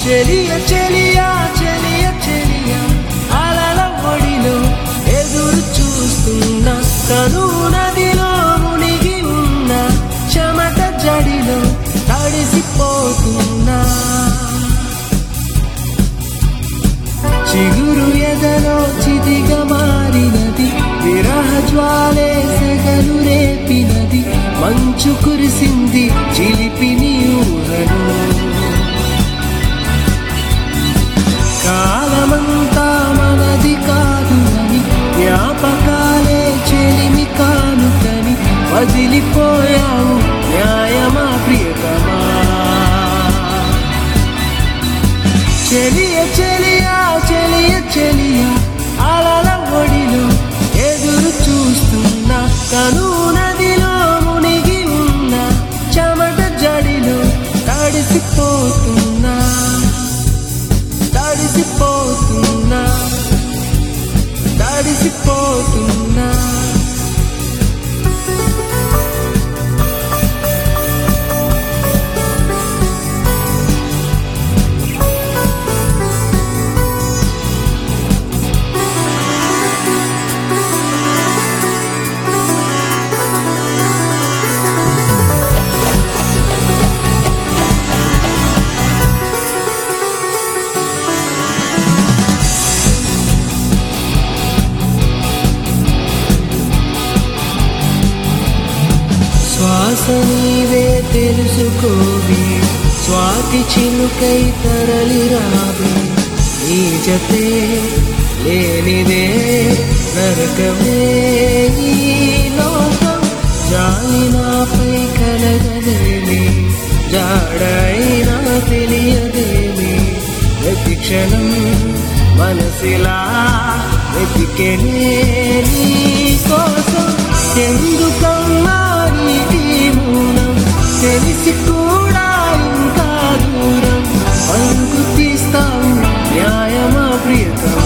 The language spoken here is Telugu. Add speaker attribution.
Speaker 1: చెలియ చెలియ చెలియ చెలియ అలల ఒడిలో ఎదురు చూస్తున్నా తను నదిలో మునిగి ఉన్న చెమట జడిలో తడిసిపోతున్నా చిగురు ఎదలో చితిగా మారినది విరహ జ్వాలే సెగలు రేపినది మంచు కురిసింది చిలిపిని ఊహలు కాలమంతా మనది కాదు అని జ్ఞాపకాలే చెలిమి కానుకని వదిలిపోయావు న్యాయమా ప్రియతమా చెలియ చెలియ చెలియ చెలియ అలల ఒడిలో ఎదురు చూస్తున్నా తను నదిలో మునిగి ఉన్న చెమట జడిలో తడిసిపోతున్నా తడిసిపోతున్నా తడిసిపోతున్నా శ్వాస నీవే తెలుసుకోవి స్వాతి చిలుకై తరలి రావి నీ జతే లేనిదే నరకమే ఈ లోకం జాలి నాపై కలగదేమి జాడైనా తెలియదేమి ప్రతి క్షణం మనసిలా వెతికెనే నీ కోసం ఎందుకమ్మా నీటి మూలం తెలిసి కూడా ఇంకా దూరం పలుకు తీస్తావు న్యాయమా ప్రియతమా